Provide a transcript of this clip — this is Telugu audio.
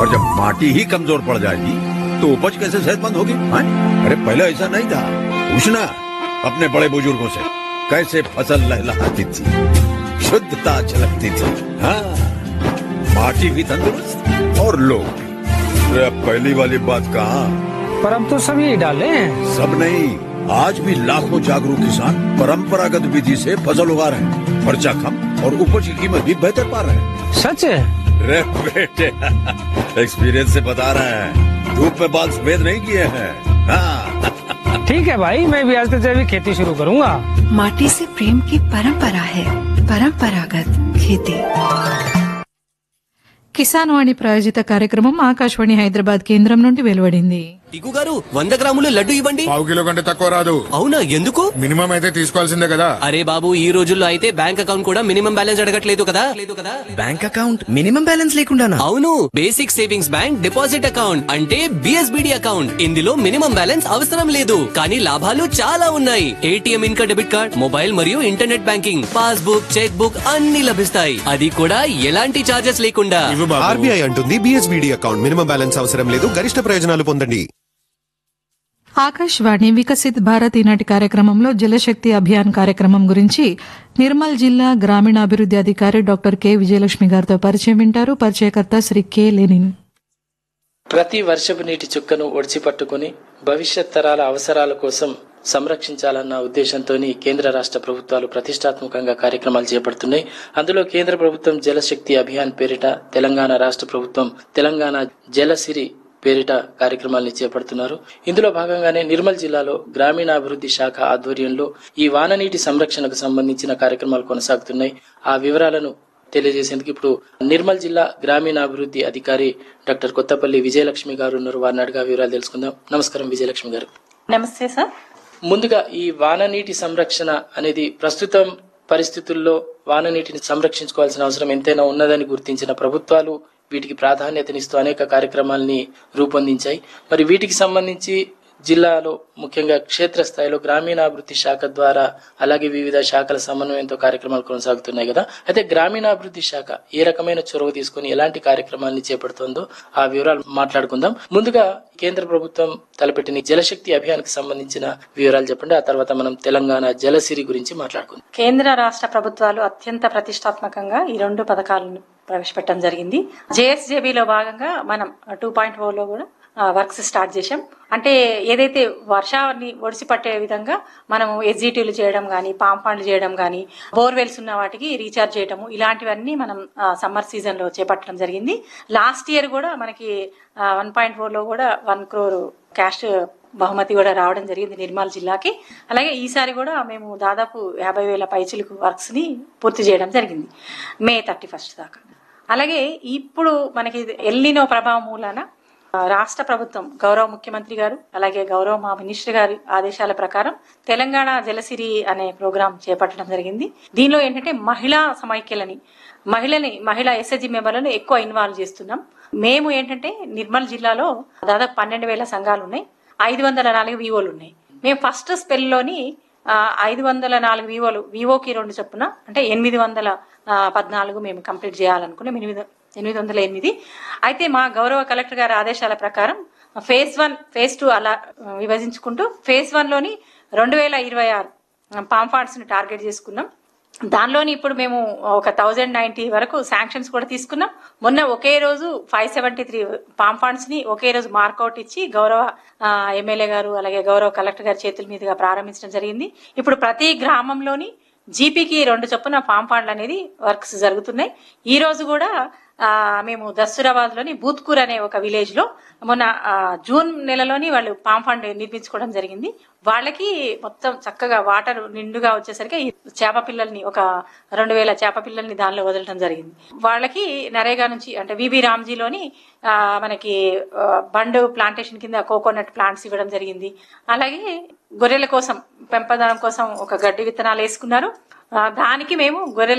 और जब माटी ही कमजोर पड़ जाएगी तो उपज कैसे सेहतमंद होगी हाँ? अरे पहले ऐसा नहीं था पूछना अपने बड़े बुजुर्गों से कैसे फसल लहलहाती थी शुद्धता झलकती थी हाँ माटी भी तंदुरुस्त और लोग भी अरे अब पहली वाली बात कहाँ पर अब तो सब यही डाले हैं सब नहीं आज भी लाखों जागरूक किसान परंपरागत विधि से फसल उगा रहे हैं खर्चा कम और उपज की कीमत भी बेहतर पा रहे हैं सच है रे बेटे एक्सपीरियंस से बता रहे हैं धूप में बाल सफेद नहीं किए हैं हाँ ठीक है भाई मैं भी आज से जैविक खेती शुरू करूंगा माटी से प्रेम की परंपरा है परंपरागत खेती కిసాన్ వాణి ప్రాయోజిత కార్యక్రమం ఆకాశవాణి హైదరాబాద్ కేంద్రం నుండి వెలువడింది టికు గారు వంద గ్రాములు లడ్డు ఇవ్వండి పావు కిలో కంటే తక్కువ రాదు అవునా ఎందుకు మినిమం అయితే తీసుకోవాల్సిందే కదా అరే బాబు ఈ రోజుల్లో అయితే బ్యాంక్ అకౌంట్ కూడా మినిమం బ్యాలెన్స్ అడగట్లేదు కదా లేదు కదా బ్యాంక్ అకౌంట్ మినిమం బ్యాలెన్స్ లేకుండానా అవును basic savings bank deposit account అంటే బిఎస్బిడి అకౌంట్ ఇందులో మినిమం బ్యాలెన్స్ అవసరం లేదు కానీ లాభాలు చాలా ఉన్నాయి ఏటీఎం ఇంకా డెబిట్ కార్డ్ మొబైల్ మరియు internet banking passbook cheque book అన్ని లభిస్తాయి అది కూడా ఎలాంటి చార్జెస్ లేకుండా ఇవ్వు బాబు ఆర్బీఐ అంటుంది బిఎస్బిడి అకౌంట్ మినిమం బ్యాలెన్స్ అవసరం లేదు గరిష్ట ప్రయోజనాలు పొందండి ఆకాశవాణి వికసిత్ భారత్ ఈనాటి కార్యక్రమంలో జలశక్తి అభియాన్ కార్యక్రమం గురించి నిర్మల్ జిల్లా గ్రామీణాభివృద్ది అధికారి డాక్టర్ కె విజయలక్ష్మి గారితో పరిచయం వింటారు పరిచయకర్త శ్రీ కె లెనిన్ ప్రతి వర్షపు నీటి చుక్కను ఒడిచి పట్టుకుని భవిష్యత్ తరాల అవసరాల కోసం సంరక్షించాలన్న ఉద్దేశంతో కేంద్ర రాష్ట్ర ప్రభుత్వాలు ప్రతిష్టాత్మకంగా కార్యక్రమాలు చేపడుతున్నాయి అందులో కేంద్ర ప్రభుత్వం జలశక్తి అభియాన్ పేరిట తెలంగాణ రాష్ట్ర ప్రభుత్వం తెలంగాణ జలసిరి పేరిట కార్యక్రమాల్ని చేపడుతున్నారు ఇందులో భాగంగానే నిర్మల్ జిల్లాలో గ్రామీణాభివృద్ధి శాఖ ఆధ్వర్యంలో ఈ వాననీటి సంరక్షణకు సంబంధించిన కార్యక్రమాలు కొనసాగుతున్నాయి ఆ వివరాలను తెలియజేసేందుకు ఇప్పుడు నిర్మల్ జిల్లా గ్రామీణాభివృద్ధి అధికారి డాక్టర్ కొత్తపల్లి విజయలక్ష్మి గారు ఉన్నారు వారిని అడిగా వివరాలు తెలుసుకుందాం నమస్కారం విజయలక్ష్మి గారు నమస్తే సార్ ముందుగా ఈ వాననీటి సంరక్షణ అనేది ప్రస్తుతం పరిస్థితుల్లో వాననీటిని సంరక్షించుకోవాల్సిన అవసరం ఎంతైనా ఉన్నదని గుర్తించిన ప్రభుత్వాలు వీటికి ప్రాధాన్యతనిస్తూ అనేక కార్యక్రమాల్ని రూపొందించాయి మరి వీటికి సంబంధించి జిల్లాలో ముఖ్యంగా క్షేత్రస్థాయిలో గ్రామీణాభివృద్ధి శాఖ ద్వారా అలాగే వివిధ శాఖల సమన్వయంతో కార్యక్రమాలు కొనసాగుతున్నాయి కదా అయితే గ్రామీణాభివృద్ధి శాఖ ఏ రకమైన చొరవ తీసుకుని ఎలాంటి కార్యక్రమాల్ని చేపడుతుందో ఆ వివరాలు మాట్లాడుకుందాం ముందుగా కేంద్ర ప్రభుత్వం తలపెట్టిన ఈ జలశక్తి అభియాన్కి సంబంధించిన వివరాలు చెప్పండి ఆ తర్వాత మనం తెలంగాణ జలసిరి గురించి మాట్లాడుకుందాం కేంద్ర రాష్ట్ర ప్రభుత్వాలు అత్యంత ప్రతిష్టాత్మకంగా ఈ రెండు పథకాలను ప్రవేశపెట్టడం జరిగింది జేఎస్జేబీలో భాగంగా మనం టూ పాయింట్ లో కూడా వర్క్స్ స్టార్ట్ చేశాం అంటే ఏదైతే వర్షాన్ని ఒడిసి పట్టే విధంగా మనము ఎగ్జిటీలు చేయడం కానీ పాంపాండ్లు చేయడం కానీ బోర్వెల్స్ ఉన్న వాటికి రీఛార్జ్ చేయడము ఇలాంటివన్నీ మనం సమ్మర్ సీజన్ లో చేపట్టడం జరిగింది లాస్ట్ ఇయర్ కూడా మనకి వన్ పాయింట్ లో కూడా వన్ క్రోర్ క్యాష్ బహుమతి కూడా రావడం జరిగింది నిర్మల్ జిల్లాకి అలాగే ఈసారి కూడా మేము దాదాపు యాభై వేల పైచిలకు వర్క్స్ ని పూర్తి చేయడం జరిగింది మే థర్టీ ఫస్ట్ దాకా అలాగే ఇప్పుడు మనకి ఎల్లినో ప్రభావం మూలాన ఆ, రాష్ట్ర ప్రభుత్వం గౌరవ ముఖ్యమంత్రి గారు అలాగే గౌరవ మా మినిస్టర్ గారి ఆదేశాల ప్రకారం తెలంగాణ జలసిరి అనే ప్రోగ్రాం చేపట్టడం జరిగింది దీనిలో ఏంటంటే మహిళా సమైక్యలని మహిళని మహిళా ఎస్ఎస్జి మెంబర్లను ఎక్కువ ఇన్వాల్వ్ చేస్తున్నాం మేము ఏంటంటే నిర్మల్ జిల్లాలో దాదాపు పన్నెండు వేల సంఘాలు ఉన్నాయి ఐదు వందల నాలుగు వివోలు ఉన్నాయి మేము ఫస్ట్ స్పెల్లోని ఐదు వందల నాలుగు వివోలు వివోకి రెండు చొప్పున అంటే ఎనిమిది వందల ఆ, పద్నాలుగు మేము కంప్లీట్ చేయాలనుకున్నాం ఎనిమిది ఎనిమిది వందల ఎనిమిది అయితే మా గౌరవ కలెక్టర్ గారి ఆదేశాల ప్రకారం ఫేజ్ వన్ ఫేజ్ టూ అలా ఆ, విభజించుకుంటూ ఫేజ్ వన్ లోని రెండు వేల ఇరవై ఆరు పాంఫాండ్స్ ని టార్గెట్ చేసుకున్నాం దానిలోని ఇప్పుడు మేము ఒక థౌజండ్ నైన్టీ వరకు శాంక్షన్స్ కూడా తీసుకున్నాం మొన్న ఒకే రోజు five seventy three farm ponds ని ఒకే రోజు మార్కౌట్ ఇచ్చి గౌరవ ఆ, ఎమ్మెల్యే గారు అలాగే గౌరవ కలెక్టర్ గారి చేతుల మీదుగా ప్రారంభించడం జరిగింది ఇప్పుడు ప్రతి గ్రామంలోని జీపీకి రెండు చొప్పున పామ్ ఫండ్లు అనేది వర్క్స్ జరుగుతున్నాయి ఈ రోజు కూడా ఆ, మేము దస్తూరాబాద్ లోని బూత్కూర్ అనే ఒక విలేజ్ లో మొన్న ఆ, జూన్ నెలలోని వాళ్ళు పామ్ ఫండ్ నిర్మించుకోవడం జరిగింది వాళ్ళకి మొత్తం చక్కగా వాటర్ నిండుగా వచ్చేసరికి ఈ చేప పిల్లల్ని ఒక రెండు వేల చేప పిల్లల్ని దానిలో వదలడం జరిగింది వాళ్ళకి నరేగా నుంచి అంటే విబి రామ్జీలోని ఆ, మనకి ఆ, బండ్ ప్లాంటేషన్ కింద కోకోనట్ ప్లాంట్స్ ఇవ్వడం జరిగింది అలాగే గొర్రెల కోసం పెంపదనం కోసం ఒక గడ్డి విత్తనాలు వేసుకున్నారు ఆ, దానికి మేము గొర్రెల